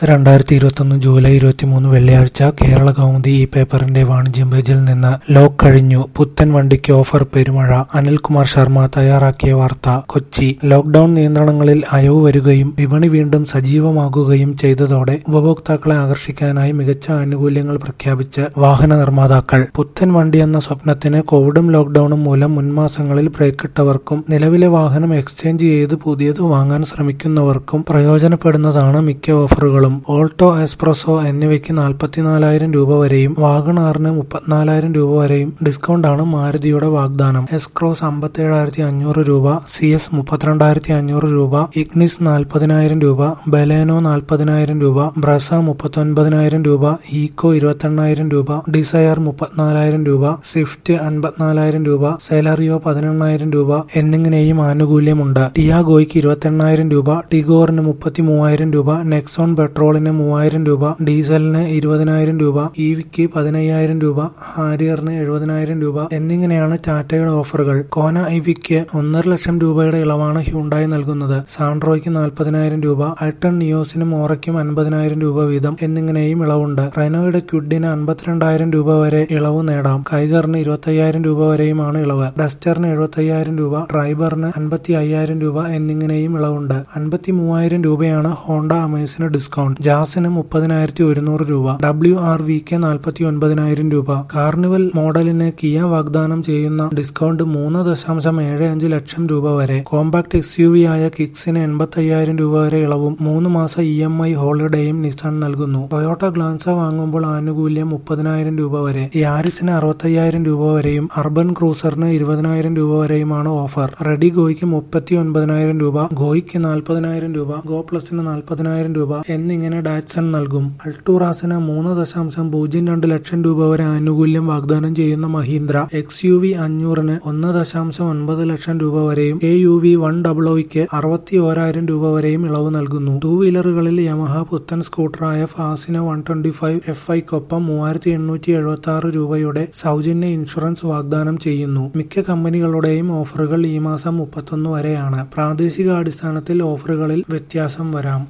രണ്ടായിരത്തി ഇരുപത്തൊന്ന് ജൂലൈ ഇരുപത്തിമൂന്ന് വെള്ളിയാഴ്ച കേരള കൗമുദി ഈ പേപ്പറിന്റെ വാണിജ്യം പേജിൽ നിന്ന് ലോക്ക് കഴിഞ്ഞു പുത്തൻ വണ്ടിക്ക് ഓഫർ പെരുമഴ അനിൽകുമാർ ശർമ്മ തയ്യാറാക്കിയ വാർത്ത കൊച്ചി ലോക്ഡൌൺ നിയന്ത്രണങ്ങളിൽ അയവ് വരികയും വിപണി വീണ്ടും സജീവമാകുകയും ചെയ്തതോടെ ഉപഭോക്താക്കളെ ആകർഷിക്കാനായി മികച്ച ആനുകൂല്യങ്ങൾ പ്രഖ്യാപിച്ച് വാഹന നിർമ്മാതാക്കൾ പുത്തൻ വണ്ടി എന്ന സ്വപ്നത്തിന് കോവിഡും ലോക്ഡൌണും മൂലം മുൻമാസങ്ങളിൽ ബ്രേക്കിട്ടവർക്കും നിലവിലെ വാഹനം എക്സ്ചേഞ്ച് ചെയ്ത് പുതിയത് വാങ്ങാൻ ശ്രമിക്കുന്നവർക്കും പ്രയോജനപ്പെടുന്നതാണ് മിക്ക ഓഫറുകളും ഓൾട്ടോ എസ്പ്രസോ എന്നിവയ്ക്ക് നാൽപ്പത്തിനാലായിരം രൂപ വരെയും വാഗണാറിന് മുപ്പത്തിനാലായിരം രൂപ വരെയും ഡിസ്കൗണ്ടാണ് മാരുതിയുടെ വാഗ്ദാനം എസ് ക്രോസ് അമ്പത്തിയേഴായിരത്തി അഞ്ഞൂറ് രൂപ സി എസ് മുപ്പത്തിരണ്ടായിരത്തി അഞ്ഞൂറ് രൂപ ഇഗ്നിസ് നാൽപ്പതിനായിരം രൂപ ബലേനോ നാൽപ്പതിനായിരം രൂപ ബ്രസ മുപ്പത്തൊൻപതിനായിരം രൂപ ഈക്കോ ഇരുപത്തെണ്ണായിരം രൂപ ഡിസയർ മുപ്പത്തിനാലായിരം രൂപ സ്വിഫ്റ്റ് അൻപത്തിനാലായിരം രൂപ സെലറിയോ പതിനെണ്ണായിരം രൂപ എന്നിങ്ങനെയും ആനുകൂല്യമുണ്ട് ടിയാഗോയ്ക്ക് ഇരുപത്തെണ്ണായിരം രൂപ ടിഗോറിന് മുപ്പത്തി മൂവായിരം രൂപ നെക്സോൺ പെട്രോളിന് മൂവായിരം രൂപ ഡീസലിന് ഇരുപതിനായിരം രൂപ ഇവിക്ക് പതിനയ്യായിരം രൂപ ഹാരിയറിന് എഴുപതിനായിരം രൂപ എന്നിങ്ങനെയാണ് ടാറ്റയുടെ ഓഫറുകൾ കോന ഇവിക്ക് ഒന്നര ലക്ഷം രൂപയുടെ ഇളവാണ് ഹ്യുണ്ടായി നൽകുന്നത് സാൻഡ്രോയ്ക്ക് നാൽപ്പതിനായിരം രൂപ ഐട്ടൺ നിയോസിനും ഓറയ്ക്കും അൻപതിനായിരം രൂപ വീതം എന്നിങ്ങനെയും ഇളവുണ്ട് റെനോയുടെ ക്യുഡിന് അൻപത്തിരണ്ടായിരം രൂപ വരെ ഇളവ് നേടാം കൈഗറിന് ഇരുപത്തയ്യായിരം രൂപ വരെയുമാണ് ഇളവ് ഡസ്റ്ററിന് എഴുപത്തയ്യായിരം രൂപ ഡ്രൈബറിന് അൻപത്തി അയ്യായിരം രൂപ എന്നിങ്ങനെയും ഇളവുണ്ട് അൻപത്തി മൂവായിരം രൂപയാണ് ഹോണ്ട അമേസിന് ഡിസ്കൗണ്ട് ജാസിന് മുപ്പതിനായിരത്തി ഒരുന്നൂറ് രൂപ ഡബ്ല്യു ആർ വി കെ നാൽപ്പത്തി ഒൻപതിനായിരം രൂപ കാർണിവൽ മോഡലിന് കിയ വാഗ്ദാനം ചെയ്യുന്ന ഡിസ്കൗണ്ട് മൂന്ന് ദശാംശം ഏഴ് അഞ്ച് ലക്ഷം രൂപ വരെ കോമ്പാക്ട് എക്സ് യു വി ആയ കിക്സിന് എൺപത്തി അയ്യായിരം രൂപ വരെ ഇളവും മൂന്ന് മാസ ഇ എം ഐ ഹോളിഡേയും നിസാൻ നൽകുന്നു ടൊയോട്ട ഗ്ലാൻസ വാങ്ങുമ്പോൾ ആനുകൂല്യം മുപ്പതിനായിരം രൂപ വരെ യാരിസിന് അറുപത്തയ്യായിരം രൂപ വരെയും അർബൻ ക്രൂസറിന് ഇരുപതിനായിരം രൂപ വരെയുമാണ് ഓഫർ റെഡി ഗോയ്ക്ക് മുപ്പത്തി ഒൻപതിനായിരം രൂപ ഗോയ്ക്ക് നാൽപ്പതിനായിരം രൂപ ഗോ പ്ലസിന് നാൽപ്പതിനായിരം രൂപ എന്നിങ്ങനെ ഡാറ്റ്സൺ നൽകും അൾട്ടൂറാസിന് മൂന്ന് ദശാംശം പൂജ്യം രണ്ട് ലക്ഷം രൂപ വരെ ആനുകൂല്യം വാഗ്ദാനം ചെയ്യുന്ന മഹീന്ദ്ര എക്സ് യു വി അഞ്ഞൂറിന് ഒന്ന് ദശാംശം ഒൻപത് ലക്ഷം രൂപ വരെയും A U V one double ഒയ്ക്ക് അറുപത്തി ഓരായിരം രൂപ വരെയും ഇളവ് നൽകുന്നു ടൂ വീലറുകളിൽ യമഹ പുത്തൻ സ്കൂട്ടറായ Fascino one twenty five F ഐക്കൊപ്പം മൂവായിരത്തി എണ്ണൂറ്റി എഴുപത്തി ആറ് രൂപയുടെ സൗജന്യ ഇൻഷുറൻസ് വാഗ്ദാനം ചെയ്യുന്നു മിക്ക കമ്പനികളുടെയും ഓഫറുകൾ ഈ മാസം മുപ്പത്തൊന്ന് വരെയാണ് പ്രാദേശിക അടിസ്ഥാനത്തിൽ ഓഫറുകളിൽ വ്യത്യാസം വരാം